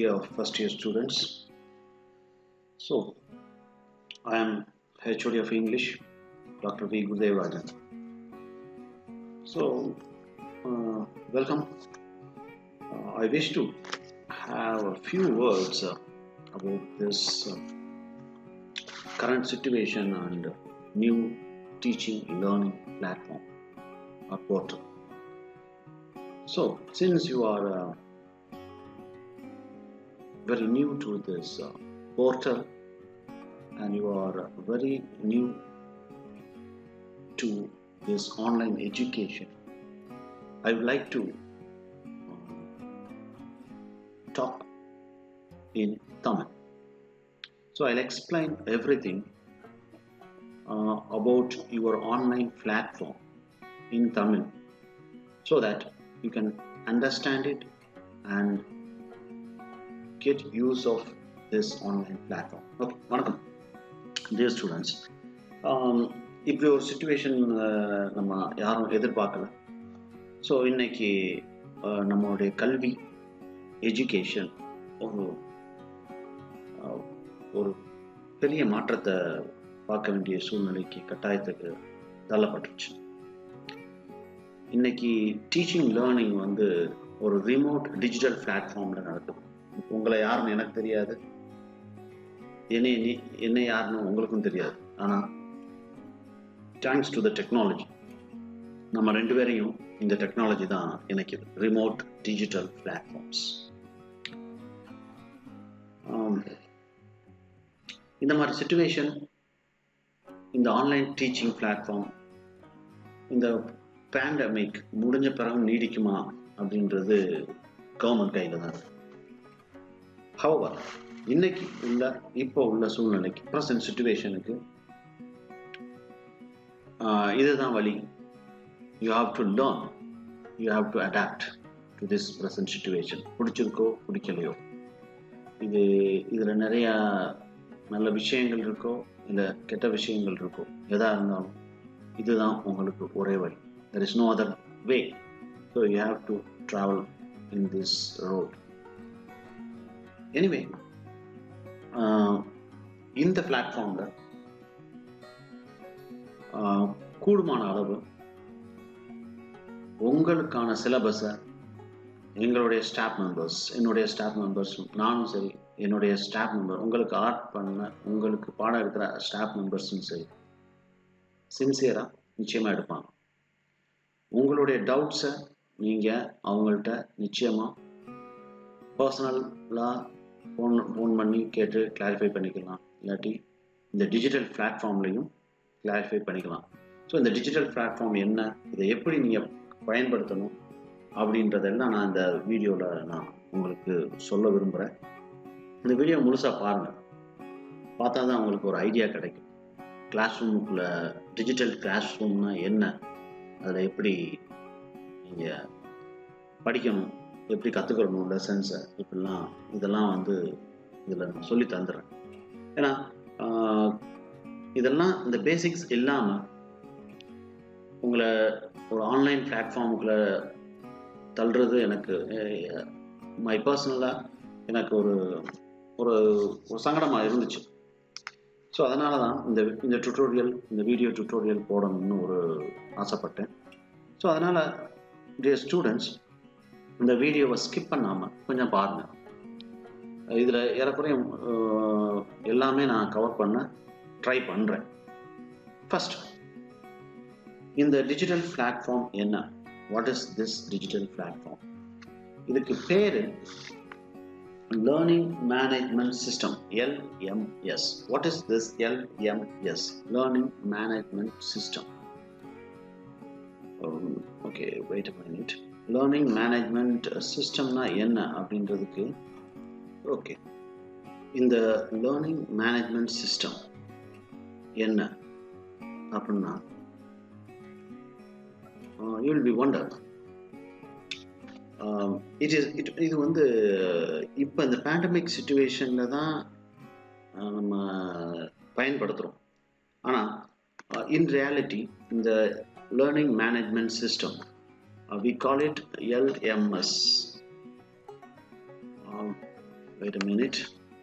dear first year students. So, I am HOD of English, Dr. V. Gudevarajan. So, uh, welcome. Uh, I wish to have a few words uh, about this uh, current situation and new teaching learning platform or portal. So, since you are uh, very new to this uh, portal and you are uh, very new to this online education, I would like to uh, talk in Tamil. So, I'll explain everything uh, about your online platform in Tamil so that you can understand it and get use of this online platform. Okay, வணக்கம் dear students இப்படி ஒரு situation நம்ம யாரும் எதிர்பார்க்கல so இன்னைக்கு uh, நம்மளுடைய கல்வி education ஒரு uh, ஒரு பெரிய மாற்றத்தை பார்க்க வேண்டிய சூழ்நிலைக்கு கட்டாயத்துக்கு தள்ளப்பட்டுருச்சு இன்னைக்கு டீச்சிங் லேர்னிங் வந்து ஒரு ரிமோட் டிஜிட்டல் பிளாட்ஃபார்மில் நடக்குது உங்களை யாருன்னு எனக்கு தெரியாது என்னை நீ என்ன யாருன்னு உங்களுக்கும் தெரியாது ஆனால் தேங்க்ஸ் டு த டெக்னாலஜி நம்ம ரெண்டு பேரையும் இந்த டெக்னாலஜி தான் இணைக்குது ரிமோட் டிஜிட்டல் பிளாட்ஃபார்ம்ஸ் இந்த மாதிரி சுச்சுவேஷன் இந்த ஆன்லைன் டீச்சிங் பிளாட்ஃபார்ம் இந்த பேண்டமிக் முடிஞ்ச பிறகு நீடிக்குமா அப்படின்றது கவர்மெண்ட் கையில் தான் இருக்கு ஹவர் இன்னைக்கு உள்ள இப்போ உள்ள சூழ்நிலைக்கு ப்ரெசன்ட் சுச்சுவேஷனுக்கு இதுதான் வழி you have to learn you have to adapt to this present situation பிடிச்சிருக்கோ பிடிக்கலையோ இது இதில் நிறையா நல்ல விஷயங்கள் இருக்கோ இல்லை கெட்ட விஷயங்கள் இருக்கோ எதாக இருந்தாலும் இதுதான் உங்களுக்கு ஒரே வழி there is no other way so you have to travel in this road anyway இந்த பிளாட்ஃபார்மில் கூடுமான அளவு உங்களுக்கான சிலபஸை எங்களுடைய ஸ்டாஃப் மெம்பர்ஸ் என்னுடைய ஸ்டாஃப் மெம்பர்ஸ் நானும் சரி என்னுடைய ஸ்டாஃப் மெம்பர் உங்களுக்கு ஆர்ட் பண்ண உங்களுக்கு பாடம் எடுக்கிற ஸ்டாஃப் மெம்பர்ஸும் சரி சின்சியராக நிச்சயமாக எடுப்பாங்க உங்களுடைய டவுட்ஸை நீங்கள் அவங்கள்ட்ட நிச்சயமாக பர்சனலாக ஃபோன் ஃபோன் பண்ணி கேட்டு கிளாரிஃபை பண்ணிக்கலாம் இல்லாட்டி இந்த டிஜிட்டல் பிளாட்ஃபார்ம்லையும் கிளாரிஃபை பண்ணிக்கலாம் ஸோ இந்த டிஜிட்டல் பிளாட்ஃபார்ம் என்ன இதை எப்படி நீங்கள் பயன்படுத்தணும் அப்படின்றதெல்லாம் நான் இந்த வீடியோவில் நான் உங்களுக்கு சொல்ல விரும்புகிறேன் இந்த வீடியோ முழுசாக பாருங்கள் பார்த்தா தான் உங்களுக்கு ஒரு ஐடியா கிடைக்கும் கிளாஸ் ரூமுக்குள்ளே டிஜிட்டல் கிளாஸ் ரூம்னா என்ன அதில் எப்படி நீங்கள் படிக்கணும் எப்படி கற்றுக்கணும் லெசன்ஸை இப்படிலாம் இதெல்லாம் வந்து இதில் நான் சொல்லி தந்துடுறேன் ஏன்னா இதெல்லாம் இந்த பேசிக்ஸ் இல்லாமல் உங்களை ஒரு ஆன்லைன் பிளாட்ஃபார்முக்குள்ளே தள்ளுறது எனக்கு மை பர்சனலாக எனக்கு ஒரு ஒரு ஒரு சங்கடமாக இருந்துச்சு ஸோ அதனால தான் இந்த இந்த டுட்டோரியல் இந்த வீடியோ டுட்டோரியல் போடணும்னு ஒரு ஆசைப்பட்டேன் ஸோ அதனால் டியர் ஸ்டூடெண்ட்ஸ் இந்த வீடியோவை ஸ்கிப் பண்ணாமல் கொஞ்சம் பாருங்கள் இதில் ஏறக்குறைய எல்லாமே நான் கவர் பண்ண ட்ரை பண்ணுறேன் ஃபஸ்ட் இந்த டிஜிட்டல் பிளாட்ஃபார்ம் என்ன what is this digital platform இதுக்கு பேர் learning management system LMS what is this LMS learning management system okay wait a minute learning management சிஸ்டம்னா என்ன அப்படின்றதுக்கு ஓகே இந்த லேர்னிங் மேனேஜ்மெண்ட் சிஸ்டம் என்ன அப்படின்னா you will be wonder it is it இது வந்து இப்போ இந்த பேண்டமிக் சுச்சுவேஷனில் தான் நம்ம பயன்படுத்துகிறோம் ஆனால் இன் ரியாலிட்டி இந்த learning management system we call it LMS. Um, wait a minute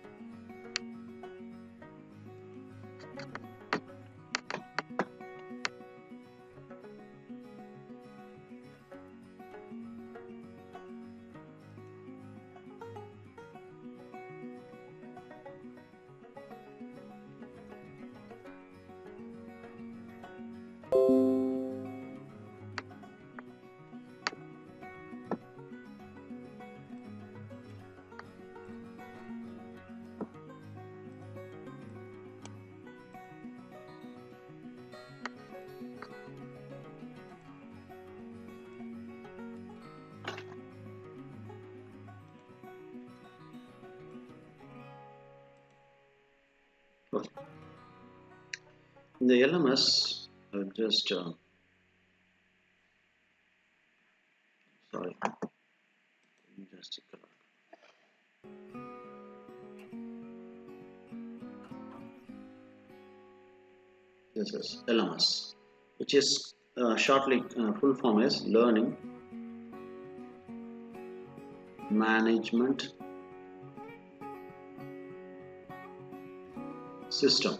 Okay. The LMS, uh, just uh, sorry, just take a look. This is LMS, which is uh, shortly uh, full form is Learning Management system.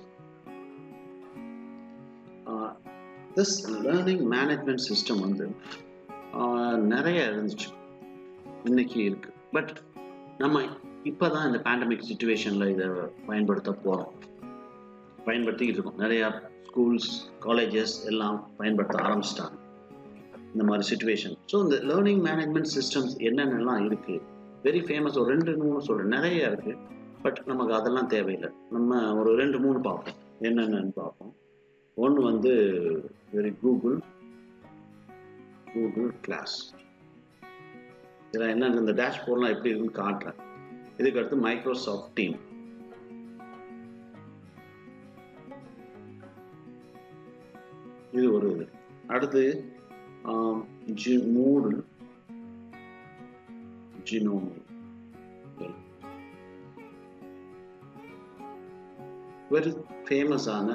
Uh, this learning management system வந்து uh, நிறைய இருந்துச்சு இன்னைக்கு இருக்கு but நம்ம இப்போதான் இந்த pandemic சுச்சுவேஷனில் இதை பயன்படுத்த போகிறோம் பயன்படுத்திக்கிட்டு இருக்கோம் நிறையா ஸ்கூல்ஸ் காலேஜஸ் எல்லாம் பயன்படுத்த ஆரம்பிச்சிட்டாங்க இந்த மாதிரி சுச்சுவேஷன் ஸோ இந்த லேர்னிங் மேனேஜ்மெண்ட் சிஸ்டம்ஸ் என்னென்னலாம் இருக்குது வெரி ஃபேமஸ் ஒரு ரெண்டு மூணு சொல்கிறேன் நிறைய இருக்குது பட் நமக்கு அதெல்லாம் தேவையில்லை நம்ம ஒரு ரெண்டு மூணு பார்ப்போம் என்னென்னு பார்ப்போம் ஒன்று வந்து வெரி கூகுள் கூகுள் கிளாஸ் இதில் என்னென்ன இந்த டேஷ்போர்ட்லாம் எப்படி இருக்குன்னு காட்டுறேன் இதுக்கு அடுத்து மைக்ரோசாஃப்ட் டீம் இது ஒரு இது அடுத்து ஜி மூடு ஜினோமி வெரி ஃபேமஸான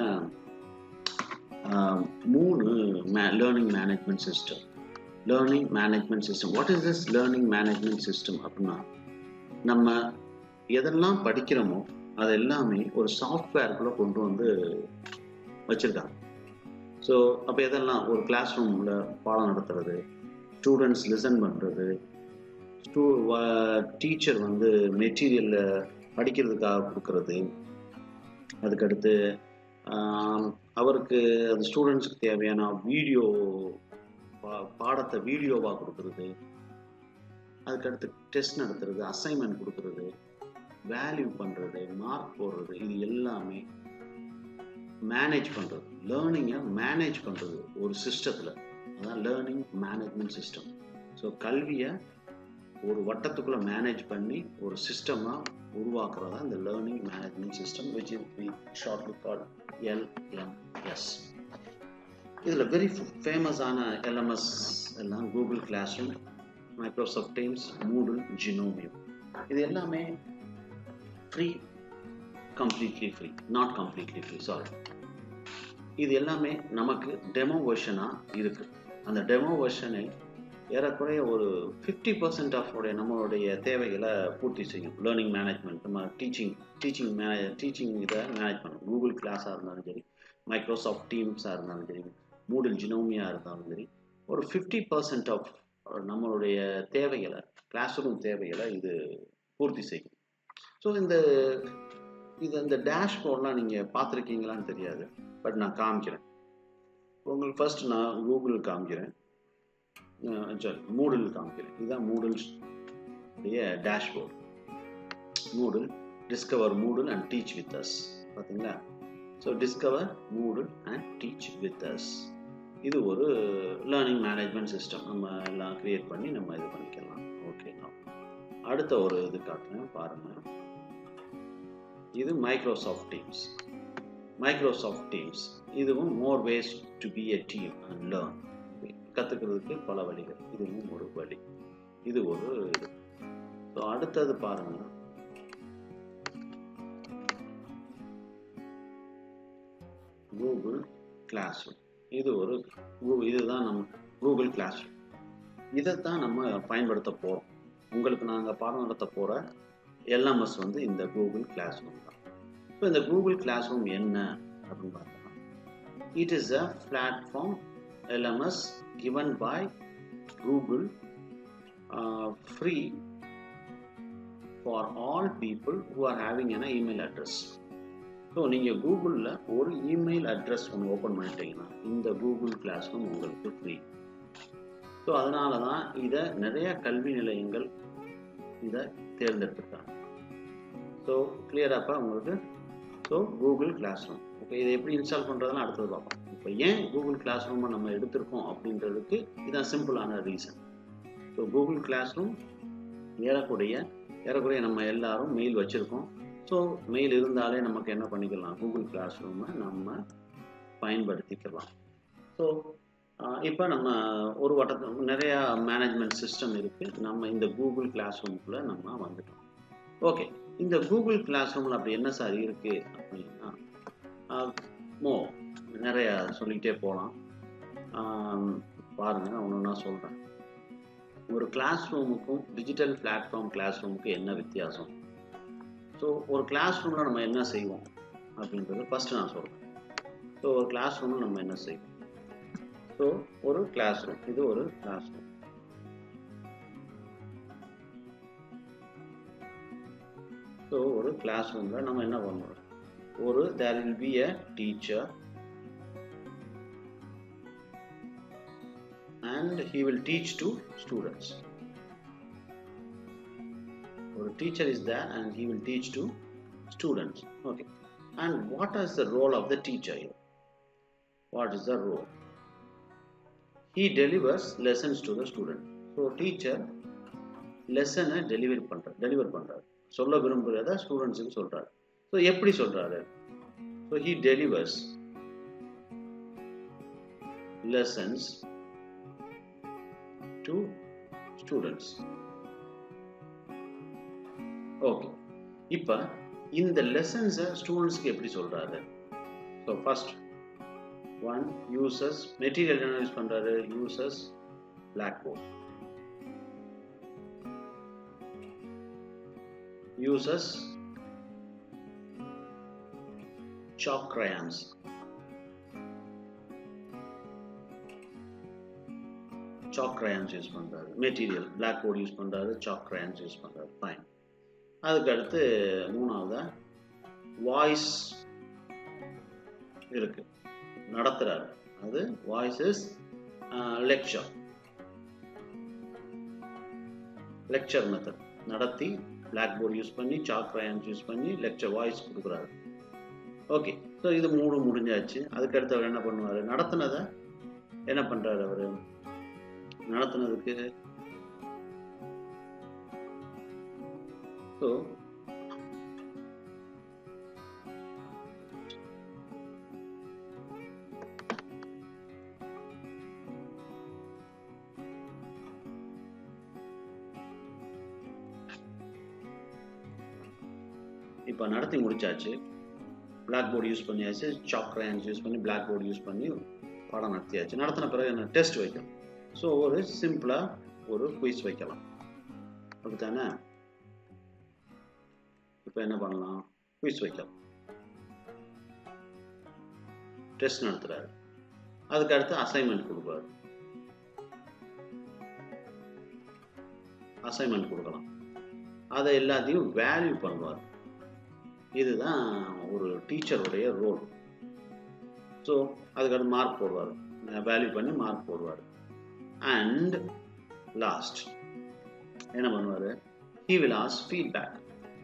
மூணு learning management system learning management system what is this learning management system அப்படின்னா நம்ம எதெல்லாம் படிக்கிறோமோ அது எல்லாமே ஒரு சாஃப்ட்வேருக்குள்ளே கொண்டு வந்து வச்சுருக்காங்க ஸோ அப்போ எதெல்லாம் ஒரு கிளாஸ் ரூமில் பாடம் நடத்துறது ஸ்டூடெண்ட்ஸ் லிசன் பண்ணுறது ஸ்டூ டீச்சர் வந்து மெட்டீரியலில் படிக்கிறதுக்காக கொடுக்கறது அதுக்கடுத்து அவருக்கு அந்த ஸ்டூடெண்ட்ஸுக்கு தேவையான வீடியோ பாடத்தை வீடியோவாக கொடுக்கறது அதுக்கடுத்து டெஸ்ட் நடத்துறது அசைன்மெண்ட் கொடுக்கறது வேல்யூ பண்ணுறது மார்க் போடுறது இது எல்லாமே மேனேஜ் பண்ணுறது லேர்னிங்கை மேனேஜ் பண்ணுறது ஒரு சிஸ்டத்தில் அதான் லேர்னிங் மேனேஜ்மெண்ட் சிஸ்டம் ஸோ கல்வியை ஒரு வட்டத்துக்குள்ளே மேனேஜ் பண்ணி ஒரு சிஸ்டமாக உருவாக்குறதா இந்த learning management system which is we shortly call LMS இதில் வெரி ஃபேமஸான எல்எம்எஸ் எல்லாம் Google classroom Microsoft Teams Moodle ஜினோமியம் இது எல்லாமே free completely free not completely free sorry இது எல்லாமே நமக்கு டெமோ வெர்ஷனாக இருக்குது அந்த டெமோ வெர்ஷனை ஏறக்குறைய ஒரு ஃபிஃப்டி பர்சன்ட் ஆஃப் உடைய நம்மளுடைய தேவைகளை பூர்த்தி செய்யும் லேர்னிங் மேனேஜ்மெண்ட் நம்ம டீச்சிங் டீச்சிங் மேனே டீச்சிங் இதை மேனேஜ் பண்ணும் கூகுள் கிளாஸாக இருந்தாலும் சரி மைக்ரோசாஃப்ட் டீம்ஸாக இருந்தாலும் சரி மூடில் ஜினோமியாக இருந்தாலும் சரி ஒரு ஃபிஃப்டி பர்சன்ட் ஆஃப் நம்மளுடைய தேவைகளை கிளாஸ் ரூம் தேவைகளை இது பூர்த்தி செய்யும் ஸோ இந்த இது இந்த டேஷ்போர்ட்லாம் நீங்கள் பார்த்துருக்கீங்களான்னு தெரியாது பட் நான் காமிக்கிறேன் உங்களுக்கு ஃபர்ஸ்ட் நான் கூகுள் காமிக்கிறேன் சாரி மூடல் காமிக்கிறேன் இதுதான் Moodle's dashboard Moodle discover Moodle and teach with us பார்த்தீங்களா so discover Moodle and teach with us இது ஒரு லேர்னிங் மேனேஜ்மெண்ட் சிஸ்டம் நம்ம எல்லாம் க்ரியேட் பண்ணி நம்ம இது பண்ணிக்கலாம் ஓகே அடுத்த ஒரு இது காட்டுறேன் பாருங்கள் இது மைக்ரோசாஃப்ட் டீம்ஸ் மைக்ரோசாஃப்ட் டீம்ஸ் இதுவும் more ways to be a team and learn கற்றுக்கிறதுக்கு பல வழிகள் இதுவும் ஒரு வழி இது ஒரு இது ஸோ அடுத்தது பாருங்க கூகுள் கிளாஸ் இது ஒரு இதுதான் நம்ம கூகுள் கிளாஸ் இதைத்தான் நம்ம பயன்படுத்த போகிறோம் உங்களுக்கு நாங்கள் பாடம் நடத்த போகிற எல்எம்எஸ் வந்து இந்த கூகுள் கிளாஸ் ரூம் தான் ஸோ இந்த கூகுள் கிளாஸ் ரூம் என்ன அப்படின்னு பார்த்தோம்னா it is a platform LMS given by Google uh, free for all people who are having an email address. So நீங்கள் கூகுளில் ஒரு இமெயில் அட்ரஸ் ஒன்று ஓப்பன் பண்ணிட்டீங்கன்னா இந்த கூகுள் கிளாஸ் ரூம் உங்களுக்கு ஃப்ரீ ஸோ அதனால தான் இதை நிறைய கல்வி நிலையங்கள் இதை தேர்ந்தெடுத்துருக்காங்க ஸோ கிளியராப்பா உங்களுக்கு so Google classroom okay இதை எப்படி இன்ஸ்டால் பண்ணுறதுலாம் அடுத்தது பார்ப்போம் இப்போ ஏன் கூகுள் கிளாஸ் ரூமை நம்ம எடுத்திருக்கோம் அப்படின்றதுக்கு இதான் சிம்பிளான reason so Google classroom ஏறக்குறைய ஏறக்குறைய நம்ம எல்லாரும் மெயில் வச்சுருக்கோம் ஸோ மெயில் இருந்தாலே நமக்கு என்ன பண்ணிக்கலாம் கூகுள் கிளாஸ் ரூமை நம்ம பயன்படுத்திக்கலாம் ஸோ இப்போ நம்ம ஒரு வட்டத்து நிறையா மேனேஜ்மெண்ட் சிஸ்டம் இருக்குது நம்ம இந்த கூகுள் கிளாஸ் ரூமுக்குள்ளே நம்ம வந்துட்டோம் ஓகே இந்த கூகுள் கிளாஸ் ரூமில் அப்படி என்ன சார் இருக்குது அப்படின்னா மோ நிறைய சொல்லிக்கிட்டே போகலாம் பாருங்கள் ஒன்று ஒன்றா சொல்கிறேன் ஒரு கிளாஸ் ரூமுக்கும் டிஜிட்டல் பிளாட்ஃபார்ம் கிளாஸ் ரூமுக்கும் என்ன வித்தியாசம் ஸோ ஒரு கிளாஸ் ரூமில் நம்ம என்ன செய்வோம் அப்படின்றது ஃபஸ்ட்டு நான் சொல்கிறேன் ஸோ ஒரு கிளாஸ் ரூமில் நம்ம என்ன செய்வோம் ஸோ ஒரு கிளாஸ் ரூம் இது ஒரு கிளாஸ் ரூம் ஸோ ஒரு கிளாஸ் ரூமில் நம்ம என்ன பண்ணுறோம் ஒரு there will be a teacher and he will teach to students. Or a teacher is there and he will teach to students. Okay. And what is the role of the teacher here? What is the role? He delivers lessons to the student. So teacher லெசனை delivery பண்ணுறார் deliver பண்ணுறாரு சொல்ல விரும்புகிறத ஸ்டூடெண்ட்ஸுக்கு சொல்கிறாரு so எப்படி சொல்கிறாரு so he delivers lessons to students okay இப்போ இந்த லெசன்ஸை ஸ்டூடெண்ட்ஸ்க்கு எப்படி சொல்கிறாரு so first one uses material என்ன யூஸ் பண்ணுறாரு uses blackboard uses chalk crayons chalk crayons use பண்ணுறாரு மெட்டீரியல் பிளாக் போர்டு யூஸ் பண்ணுறாரு சாக் crayons யூஸ் பண்ணுறாரு ஃபைன் அதுக்கு அடுத்து மூணாவதா வாய்ஸ் இருக்கு நடத்துறாரு அது voice is lecture lecture method நடத்தி பிளாக் போர்டு யூஸ் பண்ணி சாக் crayons யூஸ் பண்ணி லெக்சர் வாய்ஸ் கொடுக்குறாரு ஓகே ஸோ இது மூணு முடிஞ்சாச்சு அதுக்கடுத்து அவர் என்ன பண்ணுவார் நடத்துனதை என்ன பண்ணுறாரு அவர் நடத்துனதுக்கு ஸோ இப்போ நடத்தி முடிச்சாச்சு பிளாக் போர்டு யூஸ் பண்ணியாச்சு சாக் crayons யூஸ் பண்ணி பிளாக் போர்டு யூஸ் பண்ணி பாடம் நடத்தியாச்சு நடத்தின பிறகு என்ன டெஸ்ட் வைக்கணும் ஸோ ஒரு சிம்பிளாக ஒரு குயிஸ் வைக்கலாம் அப்படித்தானே இப்போ என்ன பண்ணலாம் குயிஸ் வைக்கலாம் டெஸ்ட் நடத்துறாரு அதுக்கு அடுத்து அசைன்மெண்ட் கொடுப்பாரு அசைன்மெண்ட் கொடுக்கலாம் அதை எல்லாத்தையும் வேல்யூ பண்ணுவார் இதுதான் ஒரு டீச்சருடைய ரோல் ஸோ அதுக்கடுத்து மார்க் போடுவார் வேல்யூ பண்ணி மார்க் போடுவார் அண்ட் லாஸ்ட் என்ன பண்ணுவார் he will ask feedback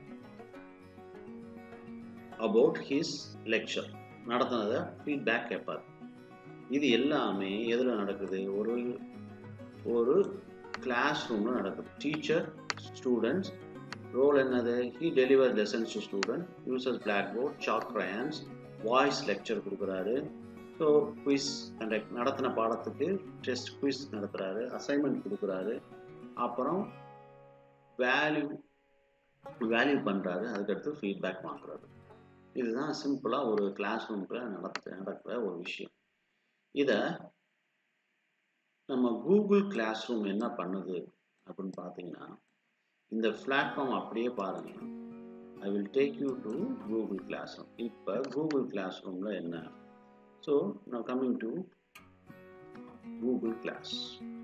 about his lecture நடத்தினதை ஃபீட்பேக் கேட்பார் இது எல்லாமே எதில் நடக்குது ஒரு ஒரு கிளாஸ் ரூமில் நடக்குது டீச்சர் ஸ்டூடெண்ட்ஸ் ரோல் என்னது he deliver lessons to student uses blackboard chalk crayons voice lecture கொடுக்குறாரு ஸோ குவிஸ் கண்டக்ட் நடத்தின பாடத்துக்கு டெஸ்ட் குவிஸ் நடத்துகிறாரு அசைன்மெண்ட் கொடுக்குறாரு அப்புறம் வேல்யூ வேல்யூ பண்ணுறாரு அதுக்கடுத்து ஃபீட்பேக் வாங்குறாரு இதுதான் சிம்பிளாக ஒரு கிளாஸ் ரூமுக்குள்ள நடத்த நடக்கிற ஒரு விஷயம் இதை நம்ம கூகுள் கிளாஸ் ரூம் என்ன பண்ணுது அப்படின்னு பார்த்தீங்கன்னா இந்த பிளாட்ஃபார்ம் அப்படியே பாருங்க I will take you to Google classroom இப்போ கூகுள் கிளாஸ் ரூமில் என்ன ஸோ நான் coming to Google class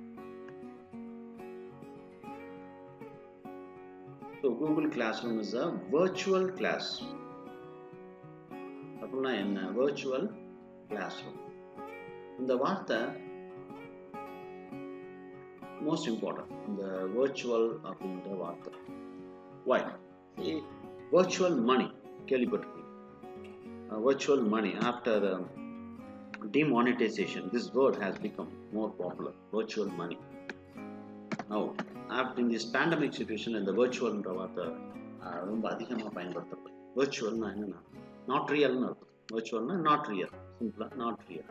so Google classroom is a virtual class அப்படின்னா என்ன வர்ச்சுவல் கிளாஸ் ரூம் இந்த வார்த்தை மோஸ்ட் இம்பார்ட்டன்ட் இந்த வர்ச்சுவல் அப்படின்ற வார்த்தை வை வர்ச்சுவல் மணி கேள்விப்பட்டிருக்கீங்க virtual money after demonetization this word has become more popular virtual money now after in this pandemic situation இந்த virtualன்ற வார்த்தை அஹ், ரொம்ப அதிகமாக பயன்படுத்தப்படுது virtualனா என்னன்னா நாட் ரியல்னு அர்த்தம் virtualனா நாட் ரியல் சிம்பிளா நாட் ரியல்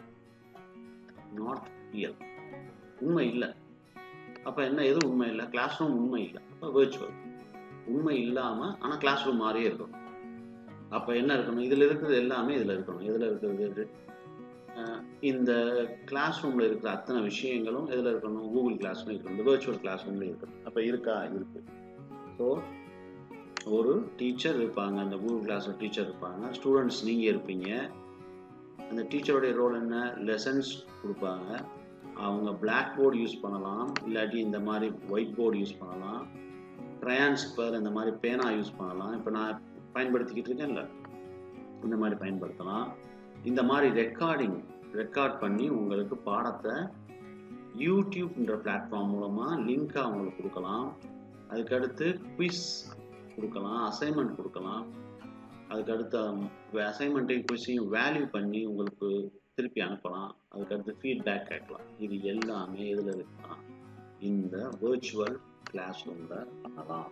நாட் ரியல் உண்மை இல்லை அப்போ என்ன எது உண்மை இல்லை கிளாஸ் ரூம் உண்மை இல்லை அப்போ virtual உண்மை இல்லாமல் ஆனால் கிளாஸ் ரூம் மாதிரியே இருக்கும் அப்போ என்ன இருக்கணும் இதில் இருக்கிறது எல்லாமே இதில் இருக்கணும் எதில் இருக்கிறது அஹ் இந்த கிளாஸ் ரூமில் இருக்கிற அத்தனை விஷயங்களும் எதில் இருக்கணும் கூகுள் கிளாஸ் ரூம் இருக்கணும் இந்த virtual கிளாஸ் ரூமில் இருக்கணும் அப்போ இருக்கா இருக்கு ஸோ ஒரு டீச்சர் இருப்பாங்க அந்த கூகுள் கிளாஸ் டீச்சர் இருப்பாங்க ஸ்டூடெண்ட்ஸ் நீங்கள் இருப்பீங்க அந்த டீச்சருடைய ரோல் என்ன லெசன்ஸ் கொடுப்பாங்க அவங்க பிளாக் போர்டு யூஸ் பண்ணலாம் இல்லாட்டி இந்த மாதிரி ஒயிட் போர்டு யூஸ் பண்ணலாம் க்ரையான்ஸ் பேர் இந்த மாதிரி பேனா யூஸ் பண்ணலாம் இப்போ நான் பயன்படுத்திக்கிட்டு இருக்கேன்ல இந்த மாதிரி பயன்படுத்தலாம் இந்த மாதிரி ரெக்கார்டிங் ரெக்கார்ட் பண்ணி உங்களுக்கு பாடத்தை யூடியூப்ன்ற பிளாட்ஃபார்ம் மூலமாக லிங்காக உங்களுக்கு கொடுக்கலாம் அதுக்கடுத்து குவிஸ் கொடுக்கலாம் அசைன்மெண்ட் கொடுக்கலாம் அதுக்கடுத்து அசைன்மெண்ட்டையும் குவிஸையும் வேல்யூ பண்ணி உங்களுக்கு திருப்பி அனுப்பலாம் அதுக்கடுத்து ஃபீட்பேக் கேட்கலாம் இது எல்லாமே எதில் இருக்கலாம் இந்த வேர்ச்சுவல் கிளாஸ் ரூமில் பண்ணலாம்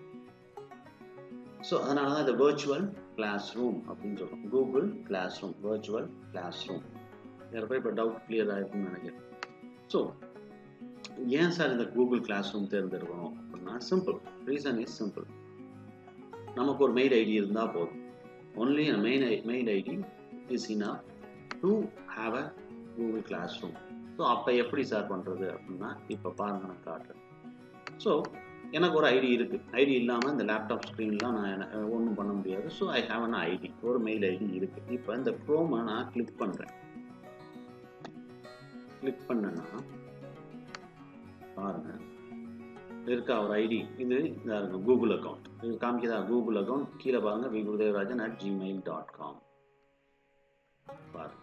ஸோ அதனால தான் இந்த வேர்ச்சுவல் கிளாஸ் ரூம் அப்படின்னு சொல்கிறோம் Google classroom virtual classroom யாருக்கும் இப்போ டவுட் கிளியர் ஆகிருக்குன்னு நினைக்கிறேன் ஸோ ஏன் சார் இந்த கூகுள் கிளாஸ் ரூம் தேர்ந்தெடுக்கணும் அப்படின்னா சிம்பிள் ரீசன் இஸ் சிம்பிள் நமக்கு ஒரு மெயில் ஐடி இருந்தால் போதும் only main mail ID is இனா to have a Google classroom so அப்போ எப்படி சார் பண்ணுறது அப்படின்னா இப்போ பாருங்க நான் காட்டுறேன் ஸோ எனக்கு ஒரு ஐடி இருக்குது ஐடி இல்லாமல் இந்த லேப்டாப் ஸ்க்ரீன்லாம் நான் ஒன்றும் பண்ண முடியாது so I have an ID ஒரு மெயில் ஐடி இருக்குது இப்போ இந்த க்ரோமை நான் கிளிக் பண்ணுறேன் கிளிக் பண்ணேன்னா பாருங்க இருக்கா ஒரு ஐடி இது இதா இருக்கு கூகுள் அக்கௌண்ட் இது காமிக்குதா கூகுள் அக்கௌண்ட் கீழே பாருங்க V Gurudevarajan at Gmail dot com பாருங்க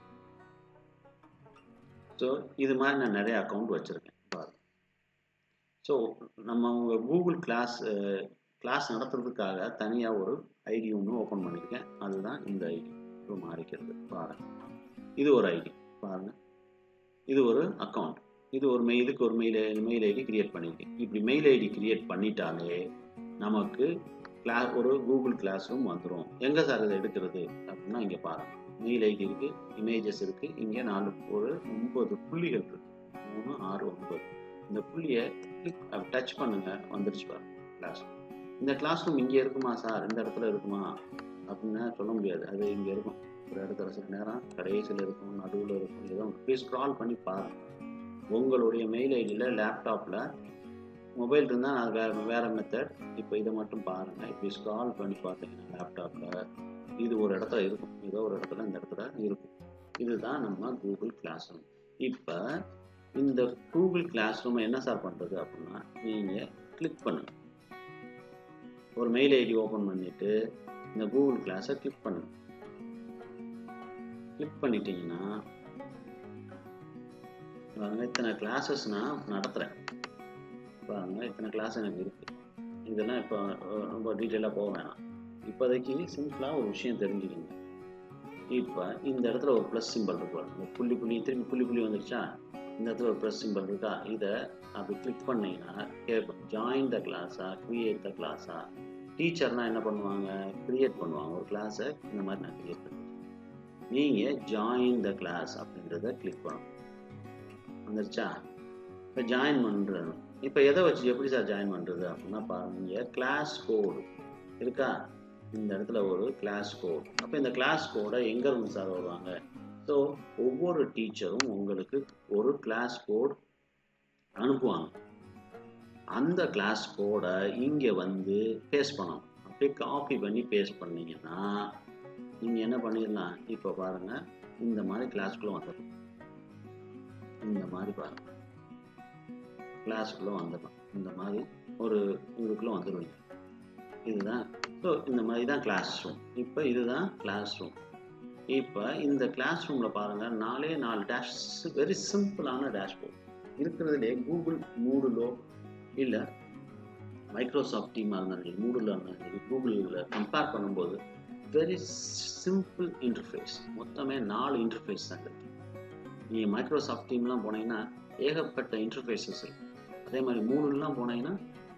ஸோ இது மாதிரி நான் நிறைய அக்கௌண்ட் வச்சுருக்கேன் பாருங்க ஸோ நம்ம உங்கள் கூகுள் கிளாஸ் கிளாஸ் நடத்துறதுக்காக தனியாக ஒரு ஐடி ஒன்று ஓப்பன் பண்ணியிருக்கேன் அதுதான் இந்த ஐடி இப்போ மாறிக்கிறது பாருங்க இது ஒரு ஐடி பாருங்க இது ஒரு அக்கௌண்ட் இது ஒரு மெயிலுக்கு ஒரு மெயில் மெயில் ஐடி கிரியேட் பண்ணியிருக்கேன் இப்படி மெயில் ஐடி கிரியேட் பண்ணிட்டாலே நமக்கு கிளா ஒரு கூகுள் கிளாஸ் ரூம் வந்துடும் எங்கே சார் இதை எடுக்கிறது அப்படின்னா இங்கே பாருங்க மெயில் ஐடி இருக்குது இமேஜஸ் இருக்குது இங்கே நாலு ஒரு ஒன்பது புள்ளிகள் இருக்குது மூணு ஆறு ஒன்பது இந்த புள்ளியை கிளிக் டச் பண்ணுங்க வந்துருச்சு பாருங்க கிளாஸ் இந்த கிளாஸ் ரூம் இங்கே இருக்குமா சார் இந்த இடத்துல இருக்குமா அப்படின்னு சொல்ல முடியாது அது இங்கே இருக்கும் ஒரு இடத்துல சில நேரம் கடைசியில் இருக்கும் நடுவில் இருக்கும் ஏதோ போய் ஸ்க்ரால் பண்ணி பாருங்க உங்களுடைய மெயில் ஐடியில் லேப்டாப்பில் மொபைல் இருந்தால் அது வேறு வேறு மெத்தட் இப்போ இதை மட்டும் பாருங்கள் இப்படி ஸ்க்ரால் பண்ணி பார்த்தீங்கன்னா லேப்டாப்பில் இது ஒரு இடத்துல இருக்கும் ஏதோ ஒரு இடத்துல இந்த இடத்துல இருக்கும் இதுதான் நம்ம கூகுள் கிளாஸ் ரூம் இப்போ இந்த கூகுள் கிளாஸ் ரூம் என்ன சார் பண்ணுறது அப்படின்னா நீங்கள் கிளிக் பண்ணுங்க ஒரு மெயில் ஐடி ஓப்பன் பண்ணிவிட்டு இந்த கூகுள் கிளாஸை கிளிக் பண்ணுங்க கிளிக் பண்ணிட்டீங்கன்னா பாருங்க இத்தனை கிளாஸஸ் நான் நடத்துகிறேன் பாருங்க இத்தனை கிளாஸ் எனக்கு இருக்குது இதெல்லாம் இப்போ ரொம்ப டீட்டெயிலாக போக வேணாம் இப்போதைக்கு சிம்பிளாக ஒரு விஷயம் தெரிஞ்சுக்கோங்க இப்போ இந்த இடத்துல ஒரு ப்ளஸ் சிம்பிள் இருக்கு இந்த புள்ளி புள்ளி திரும்பி புள்ளி புள்ளி வந்துருச்சா இந்த இடத்துல ஒரு ப்ளஸ் சிம்பிள் இருக்கா இதை அப்படி கிளிக் பண்ணீங்கன்னா கேட்கும் ஜாயின் த கிளாஸா க்ரியேட் த கிளாஸா டீச்சர்னால் என்ன பண்ணுவாங்க க்ரியேட் பண்ணுவாங்க ஒரு கிளாஸை இந்த மாதிரி நான் க்ரியேட் பண்ணுவேன் நீங்கள் ஜாயின் த கிளாஸ் அப்படின்றத கிளிக் பண்ணணும் வந்துருச்சா இப்போ ஜாயின் பண்ணுறது இப்போ எதை வச்சு எப்படி சார் ஜாயின் பண்ணுறது அப்படின்னா பாருங்க கிளாஸ் கோடு இருக்கா இந்த இடத்துல ஒரு கிளாஸ் கோட் அப்போ இந்த கிளாஸ் கோடை எங்கேருந்து சார் வருவாங்க ஸோ ஒவ்வொரு டீச்சரும் உங்களுக்கு ஒரு கிளாஸ் கோட் அனுப்புவாங்க அந்த கிளாஸ் கோடை இங்கே வந்து பேஸ்ட் பண்ணணும் அப்படியே காப்பி பண்ணி பேஸ்ட் பண்ணீங்கன்னா நீங்கள் என்ன பண்ணிடலாம் இப்போ பாருங்கள் இந்த மாதிரி கிளாஸ்க்குள்ளே வந்துடலாம் இந்த மாதிரி பாருங்கள் கிளாஸ்க்குள்ளே வந்துடலாம் இந்த மாதிரி ஒரு இதுக்குள்ளே வந்துடுவீங்க இதுதான் ஸோ இந்த மாதிரி தான் கிளாஸ் ரூம் இப்போ இதுதான் கிளாஸ் ரூம் இப்போ இந்த கிளாஸ் ரூமில் பாருங்கள் நாலே நாலு டேஷ் வெரி சிம்பிளான டேஷ்போர்ட் இருக்கிறதுலே கூகுள் மூடுலோ இல்லை மைக்ரோசாஃப்ட் டீமாக இருந்தாலும் மூடில் இருந்தாலும் கூகுளில் கம்பேர் பண்ணும்போது வெரி சிம்பிள் இன்டர்ஃபேஸ் மொத்தமே நாலு இன்டர்ஃபேஸ் தான் இருக்குது நீங்கள் மைக்ரோசாஃப்ட் டீம்லாம் போனீங்கன்னா ஏகப்பட்ட இன்டர்ஃபேஸஸ் இருக்கு அதே மாதிரி மூணுலாம் போனீங்கன்னா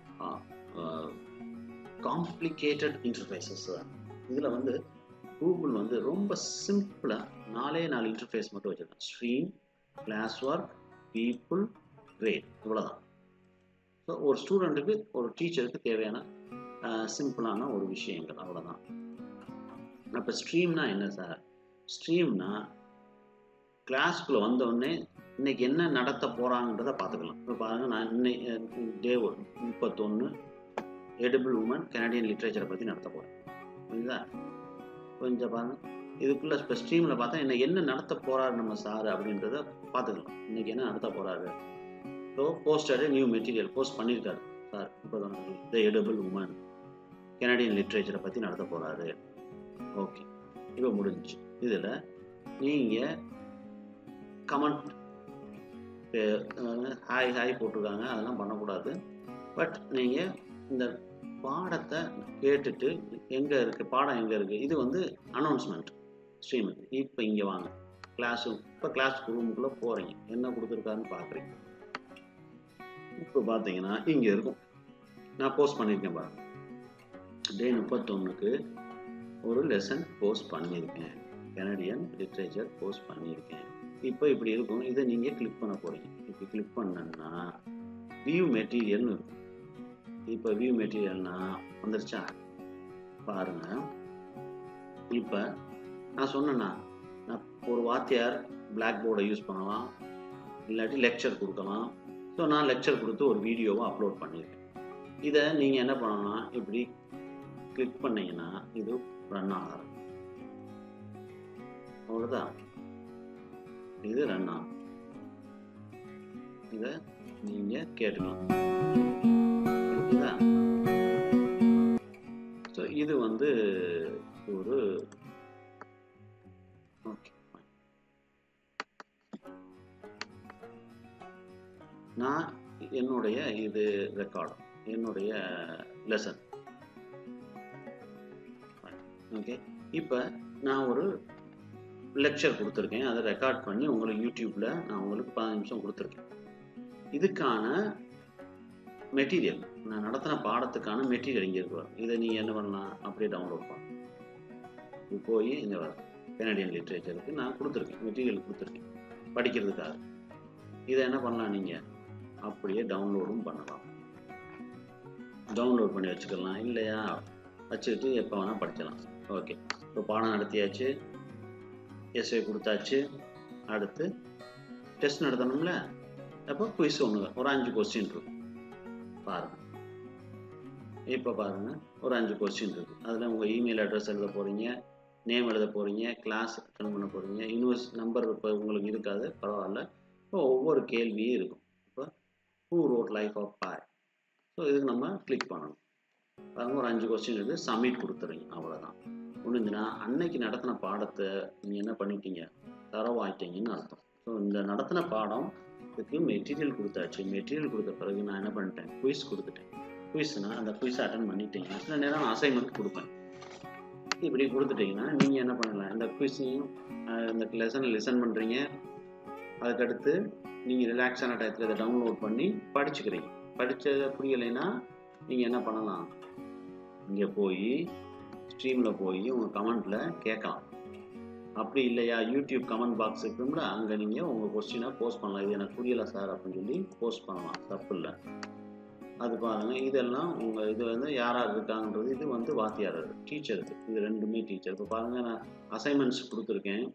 காம்ப்ளிகேட்டட் இன்டர்ஃபேஸஸ் தான் இதில் வந்து கூகுள் வந்து ரொம்ப சிம்பிளாக நாலே நாலு இன்டர்ஃபேஸ் மட்டும் வச்சுருக்கேன் stream classwork people grade இவ்வளோதான் ஸோ ஒரு ஸ்டூடெண்ட்டுக்கு ஒரு டீச்சருக்கு தேவையான சிம்பிளான ஒரு விஷயங்கள் அவ்வளோதான் அப்போ ஸ்ட்ரீம்னா என்ன சார் ஸ்ட்ரீம்னா கிளாஸ்க்குள்ளே வந்தோடனே இன்னைக்கு என்ன நடத்த போகிறாங்கன்றத பார்த்துக்கலாம் இப்போ பாருங்கள் நான் இன்னைக்கு டே முப்பத்தொன்று எடிபிள் உமன் கனடியன் லிட்ரேச்சரை பற்றி நடத்த போகிறேன் புரியுதா கொஞ்சம் பாருங்கள் இதுக்குள்ளே இப்போ ஸ்ட்ரீமில் பார்த்தா என்ன என்ன நடத்த போகிறாரு நம்ம சார் அப்படின்றத பார்த்துக்கலாம் இன்னைக்கு என்ன நடத்த போகிறாரு so poster new material post பண்ணியிருக்காரு சார் இப்போ த எடிபிள் உமன் கனடியன் லிட்ரேச்சரை பற்றி நடத்த போகிறாரு ஓகே இப்போ முடிஞ்சிச்சு இதில் நீங்கள் கமெண்ட் ஹாய் ஹாய் போட்டிருக்காங்க அதெல்லாம் பண்ணக்கூடாது பட் நீங்கள் இந்த பாடத்தை கேட்டுட்டு எங்கே இருக்குது பாடம் எங்கே இருக்குது இது வந்து அனௌன்ஸ்மெண்ட் ஸ்ரீமதி இப்போ இங்கே வாங்க கிளாஸ் இப்போ கிளாஸ் ரூமுக்குள்ளே போகிறீங்க என்ன கொடுத்துருக்காருன்னு பார்க்குறீங்க இப்போ பார்த்தீங்கன்னா இங்கே இருக்கும் நான் போஸ்ட் பண்ணியிருக்கேன் பாருங்க டே முப்பத்தொன்னுக்கு ஒரு லெசன் போஸ்ட் பண்ணியிருக்கேன் கனடியன் லிட்ரேச்சர் போஸ்ட் பண்ணியிருக்கேன் இப்போ இப்படி இருக்கும் இதை நீங்கள் கிளிக் பண்ண போகிறீங்க இப்போ கிளிக் பண்ணேன்னா வியூ மெட்டீரியல்னு இருக்கும் இப்போ வியூ மெட்டீரியல்னா வந்துருச்சா பாருங்க இப்போ நான் சொன்னேன்னா நான் ஒரு வாத்தியார் பிளாக் போர்டை யூஸ் பண்ணலாம் இல்லாட்டி லெக்சர் கொடுக்கலாம் ஸோ நான் லெக்சர் கொடுத்து ஒரு வீடியோவை அப்லோட் பண்ணியிருக்கேன் இதை நீங்கள் என்ன பண்ணலாம் இப்படி கிளிக் பண்ணீங்கன்னா இது ரன் ஆகும் அவ்வளோதான் இது ரன் ஆகும் இதை நீங்கள் கேட்டுக்கலாம் புரியுதா ஸோ இது வந்து ஒரு ஓகே நான் என்னுடைய இது ரெக்கார்டு என்னுடைய லெசன் ஓகே இப்போ நான் ஒரு லெக்சர் கொடுத்துருக்கேன் அதை ரெக்கார்ட் பண்ணி உங்களுக்கு யூடியூப்பில் நான் உங்களுக்கு பதினஞ்சு நிமிஷம் கொடுத்துருக்கேன் இதுக்கான மெட்டீரியல் நான் நடத்தின பாடத்துக்கான மெட்டீரியல் இங்கே இருக்கு இதை நீ என்ன பண்ணலாம் அப்படியே டவுன்லோட் பண்ணலாம் இது போய் இந்த கனடியன் லிட்ரேச்சருக்கு நான் கொடுத்துருக்கேன் மெட்டீரியல் கொடுத்துருக்கேன் படிக்கிறதுக்காக இதை என்ன பண்ணலாம் நீங்கள் அப்படியே டவுன்லோடும் பண்ணலாம் டவுன்லோட் பண்ணி வச்சுக்கலாம் இல்லையா வச்சுக்கிட்டு எப்போ வேணால் படிக்கலாம் ஓகே இப்போ பாடம் நடத்தியாச்சு எஸ்ஏ கொடுத்தாச்சு அடுத்து டெஸ்ட் நடத்தணும்ல அப்போ குயிஸ் ஒன்று ஒரு அஞ்சு கொஸ்டின் இருக்கு பாருங்க இப்போ பாருங்க ஒரு அஞ்சு கொஸ்டின் இருக்கு அதில் உங்கள் இமெயில் அட்ரஸ் எழுத போகிறீங்க நேம் எழுத போகிறீங்க கிளாஸ் அட்டன் பண்ண போகிறீங்க யூனிவர்ஸ் நம்பர் இப்போ உங்களுக்கு இருக்காது பரவாயில்ல இப்போ ஒவ்வொரு கேள்வியும் இருக்கும் இப்போ who wrote life of Pi so இதுக்கு நம்ம கிளிக் பண்ணணும் பாருங்க ஒரு அஞ்சு கொஸ்டின் இருக்குது சப்மிட் கொடுத்துறீங்க அவ்வளோதான் ஒன்றுச்சுன்னா அன்னைக்கு நடத்தின பாடத்தை நீங்கள் என்ன பண்ணிட்டீங்க தரவாயிட்டீங்கன்னு அர்த்தம் ஸோ இந்த நடத்தின பாடம் இதுக்கு மெட்டீரியல் கொடுத்தாச்சு மெட்டீரியல் கொடுத்த பிறகு நான் என்ன பண்ணிட்டேன் குயிஸ் கொடுத்துட்டேன் குயிஸ்னா அந்த குயிஸ் அட்டன் பண்ணிட்டீங்க சில நேரம் அசைன்மெண்ட் கொடுப்பேன் இப்படி கொடுத்துட்டீங்கன்னா நீங்கள் என்ன பண்ணலாம் இந்த குயிஸையும் இந்த லெசனை லிசன் பண்ணுறீங்க அதுக்கடுத்து நீங்கள் ரிலாக்ஸான டயத்தில் இதை டவுன்லோட் பண்ணி படிச்சுக்கிறீங்க படித்தது புரியலைன்னா நீங்கள் என்ன பண்ணலாம் இங்கே போய் ஸ்ட்ரீமில் போய் உங்கள் கமெண்ட்டில் கேட்கலாம் அப்படி இல்லையா யூடியூப் கமெண்ட் பாக்ஸ் இருக்கும்ல அங்கே நீங்கள் உங்கள் கொஸ்டினை போஸ்ட் பண்ணலாம் இது எனக்கு புரியலை சார் அப்படின்னு சொல்லி போஸ்ட் பண்ணலாம் தப்பு இல்லை அது பாருங்கள் இதெல்லாம் உங்கள் இது வந்து யாராக இருக்காங்கன்றது இது வந்து வாத்தியார் டீச்சருக்கு இது ரெண்டுமே டீச்சர் இப்போ பாருங்கள் நான் அசைன்மெண்ட்ஸ் கொடுத்துருக்கேன்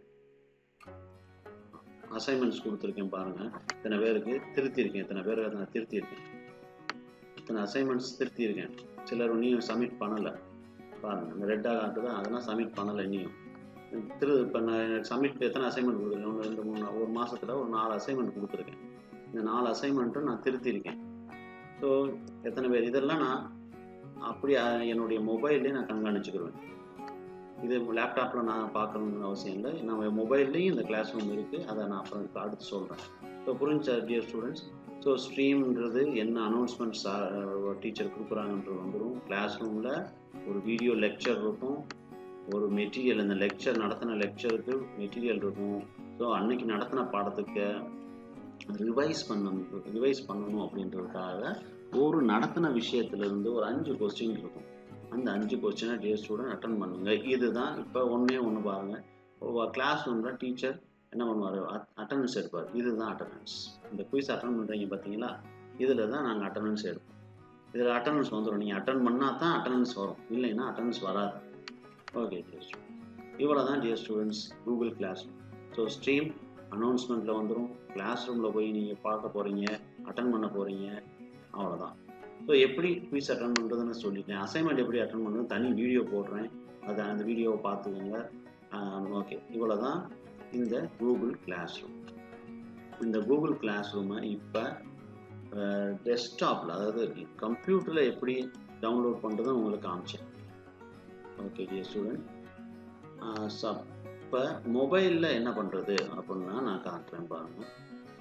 அசைன்மெண்ட்ஸ் கொடுத்துருக்கேன் பாருங்கள் இத்தனை பேருக்கு திருத்தியிருக்கேன் இத்தனை பேருக்கு நான் திருத்தியிருக்கேன் இத்தனை அசைன்மெண்ட்ஸ் திருத்தியிருக்கேன் சிலர் இன்னும் சப்மிட் பண்ணலை பாருங்கள் இந்த ரெட்டாக காட்டுது அதெல்லாம் சப்மிட் பண்ணலை இன்னும் திரு இப்போ நான் எனக்கு சப்மிட் எத்தனை அசைன்மெண்ட் கொடுத்துருக்கேன் ஒன்று ரெண்டு மூணு ஒரு மாதத்தில் ஒரு நாலு அசைன்மெண்ட் கொடுத்துருக்கேன் இந்த நாலு அசைன்மெண்ட்டும் நான் திருத்தியிருக்கேன் ஸோ எத்தனை பேர் இதெல்லாம் நான் அப்படி அஹ், என்னுடைய மொபைல்லே நான் கண்காணிச்சுக்கிடுவேன் இது லேப்டாப்பில் நான் பார்க்கணும்னு அவசியம் இல்லை நம்ம மொபைல்லையும் இந்த கிளாஸ் ரூம் இருக்குது அதை நான் அப்புறம் இப்ப அடுத்து சொல்கிறேன் ஸோ புரிஞ்சா டியர் ஸ்டூடெண்ட்ஸ் ஸோ ஸ்ட்ரீம்ன்றது என்ன அனௌன்ஸ்மெண்ட்ஸ் டீச்சர் கொடுக்குறாங்கன்றது வந்துடும் கிளாஸ் ரூமில் ஒரு வீடியோ லெக்சர் இருக்கும் ஒரு மெட்டீரியல் இந்த லெக்சர் நடத்தின லெக்சருக்கு மெட்டீரியல் இருக்கும் ஸோ அன்னைக்கு நடத்தின பாடத்துக்கு ரிவைஸ் பண்ணணும் ரிவைஸ் பண்ணணும் அப்படின்றதுக்காக ஒரு நடத்தின விஷயத்துலேருந்து ஒரு அஞ்சு கொஸ்டின் இருக்கும் அந்த அஞ்சு கொஸ்டினை டியர் ஸ்டூடெண்ட் அட்டன் பண்ணுங்க இதுதான் இப்போ ஒன்றே ஒன்று பாருங்கள் கிளாஸ் ரூமில் டீச்சர் என்ன பண்ணுவார் அட்டண்டன்ஸ் எடுப்பார் இதுதான் அட்டண்டன்ஸ் இந்த குயிஸ் அட்டன் பண்ணுறீங்க பார்த்தீங்களா இதில் தான் நாங்கள் அட்டண்டன்ஸ் எடுப்போம் இதில் அட்டண்டன்ஸ் வந்துடும் நீங்கள் அட்டன் பண்ணால் தான் அட்டண்டன்ஸ் வரும் இல்லைன்னா அட்டண்டன்ஸ் வராது ஓகே டியர் ஸ்டூடெண்ட்ஸ் இவ்வளோ தான் dear students Google classroom so stream அனௌன்ஸ்மெண்ட்டில் வந்துடும் கிளாஸ் ரூமில் போய் நீங்கள் பார்க்க போகிறீங்க அட்டன் பண்ண போகிறீங்க அவ்வளோதான் ஸோ எப்படி குவிஸ் அட்டன் பண்ணுறதுன்னு சொல்லிட்டேன் அசைன்மெண்ட் எப்படி அட்டன் பண்ணுறது தனி வீடியோ போடுறேன் அதை அந்த வீடியோவை பார்த்துக்கோங்க ஓகே இவ்வளோ தான் இந்த கூகுள் கிளாஸ் ரூம் இந்த கூகுள் கிளாஸ் ரூமை இப்போ டெஸ்க்டாப்பில் அதாவது கம்ப்யூட்டரில் எப்படி டவுன்லோட் பண்ணுறதுன்னு உங்களுக்கு காமிச்சேன் ஓகே டியர் ஸ்டூடெண்ட் சப் இப்போ மொபைலில் என்ன பண்ணுறது அப்படின்னா நான் காட்டுறேன் பாருங்கள்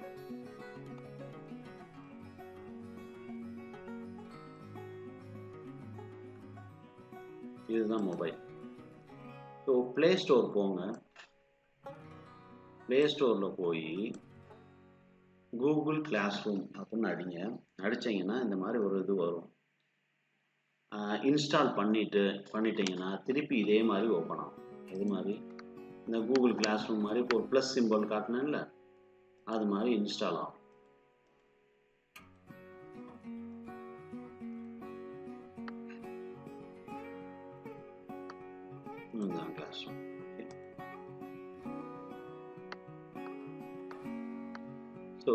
இதுதான் மொபைல் ஸோ ப்ளே ஸ்டோர் போங்க ப்ளே ஸ்டோரில் போய் கூகுள் கிளாஸ் ரூம் அப்படின்னு அடிங்க அடிச்சீங்கன்னா இந்த மாதிரி ஒரு இது வரும் இன்ஸ்டால் பண்ணிட்டு பண்ணிட்டீங்கன்னா திருப்பி இதே மாதிரி ஓப்பன் ஆகும் இது மாதிரி இந்த கூகுள் கிளாஸ் ரூம் மாதிரி இப்போ ஒரு ப்ளஸ் சிம்பிள் காட்டினேன்ல அது மாதிரி இன்ஸ்டால் ஆகும் இதுதான் கிளாஸ் ரூம் ஸோ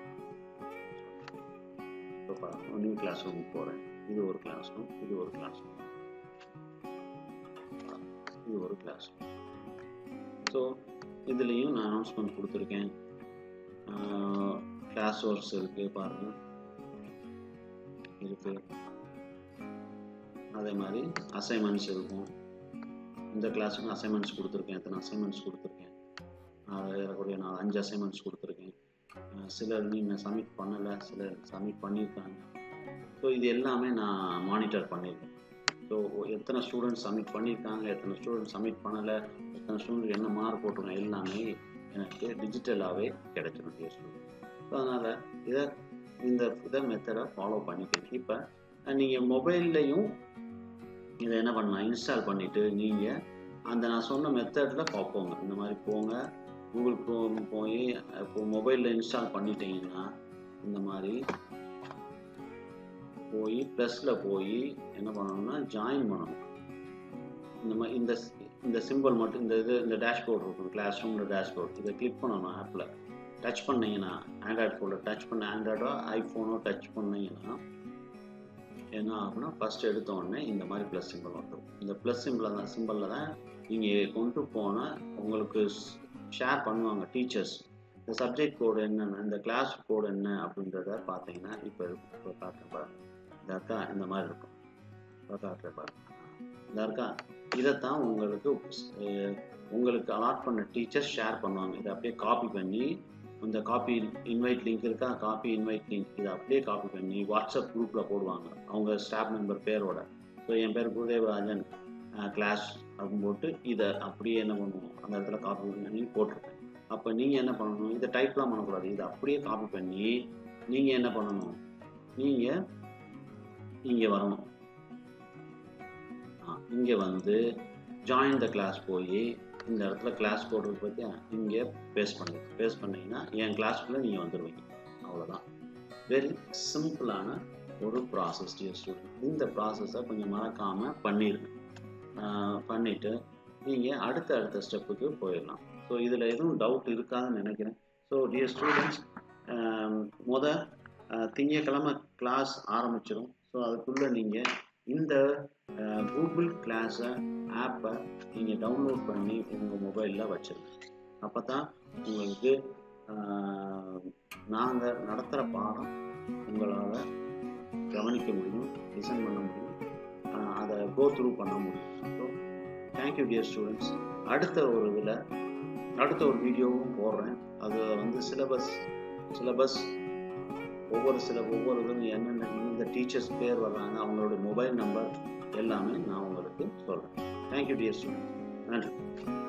இப்போ பாருங்க நியூ கிளாஸ் ரூமுக்கு போகிறேன் இது ஒரு கிளாஸ் ரூம் இது ஒரு கிளாஸ் ரூம் இது ஒரு கிளாஸ் ரூம் ஸோ இதுலேயும் நான் அனௌன்ஸ்மெண்ட் கொடுத்துருக்கேன் கிளாஸ் ஒர்க்ஸ் இருக்குது பாருங்கள் இருக்கு அதே மாதிரி அசைன்மெண்ட்ஸ் இருக்கும் இந்த கிளாஸுக்கும் அசைன்மெண்ட்ஸ் கொடுத்துருக்கேன் எத்தனை அசைன்மெண்ட்ஸ் கொடுத்துருக்கேன் ஏறக்கூடிய நான் அஞ்சு அசைன்மெண்ட்ஸ் கொடுத்துருக்கேன் சிலர் நீங்கள் சப்மிட் பண்ணலை சிலர் சப்மிட் பண்ணியிருக்காங்க ஸோ இது எல்லாமே நான் மானிட்டர் பண்ணியிருக்கேன் ஸோ எத்தனை ஸ்டூடெண்ட்ஸ் சப்மிட் பண்ணியிருக்காங்க எத்தனை ஸ்டூடெண்ட் சப்மிட் பண்ணலை எத்தனை ஸ்டூடெண்ட் என்ன மார்க் போட்டிருக்கோம் எல்லாமே எனக்கு டிஜிட்டலாகவே கிடைச்சிடும் ஸ்டூடெண்ட் ஸோ அதனால் இதை இந்த இதை மெத்தடை ஃபாலோ பண்ணிக்கணும் இப்போ நீங்கள் மொபைல்லையும் இதை என்ன பண்ணலாம் இன்ஸ்டால் பண்ணிவிட்டு நீங்கள் அந்த நான் சொன்ன மெத்தடில் பார்ப்போங்க இந்த மாதிரி போங்க கூகுள் க்ரோம் போய் இப்போ மொபைலில் இன்ஸ்டால் பண்ணிட்டீங்கன்னா இந்த மாதிரி போய் ப்ளஸில் போய் என்ன பண்ணணும்னா ஜாயின் பண்ணணும் இந்த மாதிரி இந்த இந்த சிம்பிள் மட்டும் இந்த இது இந்த டேஷ்போர்ட் இருக்கும் கிளாஸ் ரூமில் டேஷ்போர்ட் இதை கிளிக் பண்ணணும் ஆப்பில் டச் பண்ணீங்கன்னா ஆண்ட்ராய்ட் ஃபோனில் டச் பண்ண ஆண்ட்ராய்டோ ஐஃபோனோ டச் பண்ணீங்கன்னா என்ன ஆகும்னா ஃபஸ்ட் எடுத்த உடனே இந்த மாதிரி ப்ளஸ் சிம்பிள் வந்துடும் இந்த ப்ளஸ் சிம்பிளில் தான் சிம்பிளில் தான் நீங்கள் கொண்டு போனால் உங்களுக்கு ஷேர் பண்ணுவாங்க டீச்சர்ஸ் இந்த சப்ஜெக்ட் கோடு என்னென்ன இந்த கிளாஸ் கோடு என்ன அப்படின்றத பார்த்தீங்கன்னா இப்போ இப்போ காட்டுறேன் பாருங்க இந்த இருக்கா இந்த மாதிரி இருக்கும் இப்போ காட்டுறேன் பாருங்க இந்த இருக்கா இதைத்தான் உங்களுக்கு உங்களுக்கு அலாட் பண்ண டீச்சர்ஸ் ஷேர் பண்ணுவாங்க இதை அப்படியே காப்பி பண்ணி இந்த காப்பி இன்வைட் லிங்க் இருக்கா காப்பி இன்வைட் லிங்க் இதை அப்படியே காப்பி பண்ணி வாட்ஸ்அப் குரூப்பில் போடுவாங்க அவங்க ஸ்டாஃப் மெம்பர் பேரோட ஸோ என் பேர் குருதேவராஜன் கிளாஸ் அப்படின்னு போட்டு இதை அப்படியே என்ன பண்ணுவோம் அந்த இடத்துல காப்பி பண்ணி போட்டிருக்கேன் அப்போ நீங்கள் என்ன பண்ணணும் இதை டைப்லாம் பண்ணக்கூடாது இதை அப்படியே காப்பி பண்ணி நீங்கள் என்ன பண்ணணும் நீங்கள் இங்கே வரணும் இங்கே வந்து ஜாயின் த கிளாஸ் போய் இந்த இடத்துல கிளாஸ் கோடு பார்த்தியா இங்கே பேஸ்ட் பண்ணி பேஸ்ட் பண்ணிங்கன்னா என் கிளாஸ்க்குள்ளே நீங்கள் வந்துடுவீங்க அவ்வளோதான் வெரி சிம்பிளான ஒரு ப்ராசஸ் டியர் ஸ்டூடெண்ட் இந்த ப்ராசஸை கொஞ்சம் மறக்காமல் பண்ணிடுங்க பண்ணிவிட்டு நீங்கள் அடுத்த அடுத்த ஸ்டெப்புக்கு போயிடலாம் ஸோ இதில் எதுவும் டவுட் இருக்காதுன்னு நினைக்கிறேன் ஸோ டியர் ஸ்டூடெண்ட்ஸ் முத திங்கக்கிழமை கிளாஸ் ஆரம்பிச்சிடும் ஸோ அதுக்குள்ளே நீங்கள் இந்த கூகுள் கிளாஸை ஆப்பை நீங்கள் டவுன்லோட் பண்ணி உங்கள் மொபைலில் வச்சுருங்க அப்போ தான் உங்களுக்கு நாங்கள் நடத்துகிற பாடம் உங்களால் கவனிக்க முடியும் லிசன் பண்ண முடியும் அதை கோ த்ரூ பண்ண முடியும் ஸோ தேங்க்யூ டியர் ஸ்டூடெண்ட்ஸ் அடுத்த ஒரு இதில் அடுத்த ஒரு வீடியோவும் போடுறேன் அது வந்து சிலபஸ் சிலபஸ் ஒவ்வொரு சில ஒவ்வொரு இதுவும் என்னென்ன இந்த டீச்சர்ஸ் பேர் வர்றாங்க அவங்களோட மொபைல் நம்பர் எல்லாமே நான் உங்களுக்கு சொல்கிறேன் தேங்க்யூ டியர் ஸ்டூடெண்ட்ஸ் நன்றி